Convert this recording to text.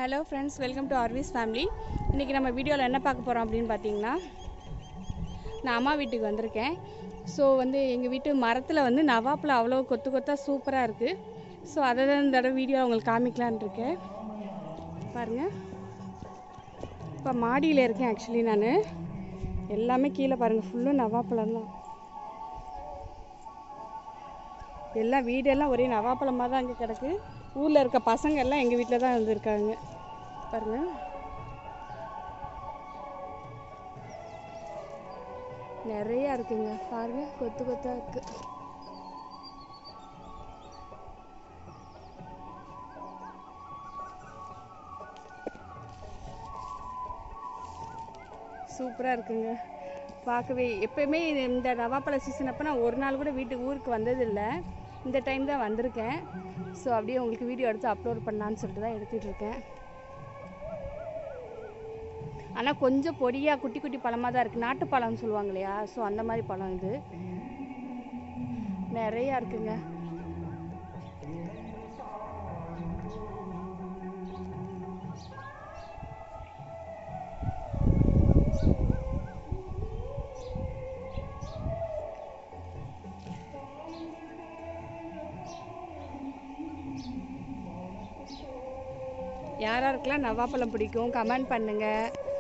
hello friends welcome to ஆர்விஸ் family இன்றைக்கி நம்ம வீடியோவில் என்ன பார்க்க போகிறோம் அப்படின்னு பார்த்தீங்கன்னா நான் அம்மா வீட்டுக்கு வந்திருக்கேன் ஸோ வந்து எங்கள் வீட்டு மரத்தில் வந்து நவாப்பில் அவ்வளோ கொத்து கொத்தாக சூப்பராக இருக்குது ஸோ அதை தான் இந்த தடவை வீடியோ உங்களுக்கு காமிக்கலான்னு இருக்கேன் பாருங்கள் இப்போ மாடியில் இருக்கேன் ஆக்சுவலி நான் எல்லாமே கீழே பாருங்கள் ஃபுல்லும் நவாப்பழம் தான் எல்லாம் வீடெல்லாம் ஒரே நவாப்பழமாக தான் அங்கே கிடக்கு ஊரில் இருக்க பசங்க எல்லாம் எங்கள் வீட்டில் தான் இருந்திருக்காங்க பாருங்க நிறையா இருக்குங்க பாருங்க கொத்து கொத்தா இருக்கு சூப்பராக இருக்குங்க பார்க்கவே எப்பயுமே இது- இந்த நவாப்பழ சீசன் அப்போ நான் ஒரு நாள் கூட வீட்டுக்கு ஊருக்கு வந்ததில்லை இந்த டைம் தான் வந்திருக்கேன் ஸோ அப்படியே உங்களுக்கு வீடியோ எடுத்து அப்லோட் பண்ணலான்னு சொல்லிட்டு தான் எடுத்துகிட்டு இருக்கேன் ஆனால் கொஞ்சம் பொடியாக குட்டி குட்டி பழமாக தான் இருக்குது நாட்டுப்பழம்னு சொல்லுவாங்க இல்லையா ஸோ அந்த மாதிரி பழம் இது நிறையா இருக்குங்க யார் யாருக்கெல்லாம் நவாப்பழம் பிடிக்கும் கமெண்ட் பண்ணுங்கள்